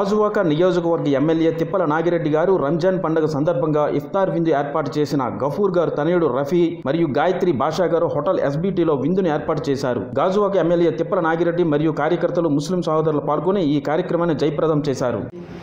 గాజువాక నియోజకవర్గ ఎమ్మెల్యే తిప్పల నాగిరెడ్డి గారు రంజాన్ పండుగ సందర్భంగా ఇఫ్తార్ విందు ఏర్పాటు చేసిన గఫూర్ గారు తనయుడు రఫీ మరియు గాయత్రి బాషా గారు హోటల్ ఎస్బీటీలో విందును ఏర్పాటు చేశారు గాజువాక ఎమ్మెల్యే తిప్పల నాగిరెడ్డి మరియు కార్యకర్తలు ముస్లిం సహోదరులు పాల్గొని ఈ కార్యక్రమాన్ని జయప్రదం చేశారు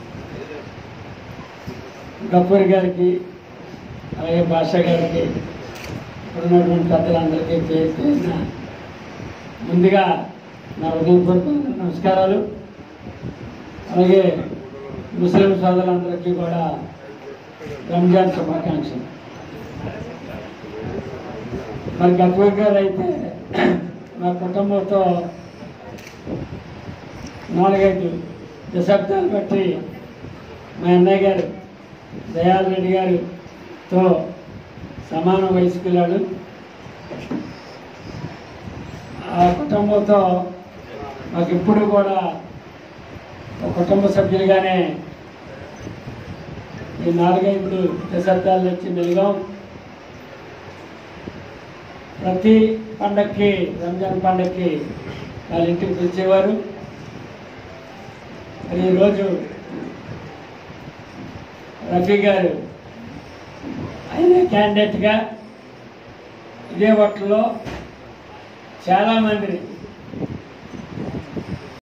గఫూర్ గారికి అలాగే బాషా గారికి ఇక్కడ ఉన్నటువంటి పెద్దలందరికీ పేరు పేరున ముందుగా నా ఉదయపూర్వక నమస్కారాలు అలాగే ముస్లిం సోదరులందరికీ కూడా రంజాన్ శుభాకాంక్షలు మరి గఫూర్ గారు అయితే మా కుటుంబంతో నాలుగైదు దశాబ్దాలు బట్టి మా అన్నయ్య గారు దయాల్ రెడ్డి గారితో సమాన వయస్కులాడు ఆ కుటుంబంతో మాకు ఇప్పుడు కూడా ఒక కుటుంబ సభ్యులుగానే ఈ నాలుగైదు దశాబ్దాల నుంచి మెలిగాం ప్రతి పండక్కి రంజాన్ పండక్కి వాళ్ళ ఇంటికి పిలిచేవారు మరి ఈరోజు రఫీ గారు ఆయన క్యాండిడేట్గా ఇదే వాటిలో చాలామంది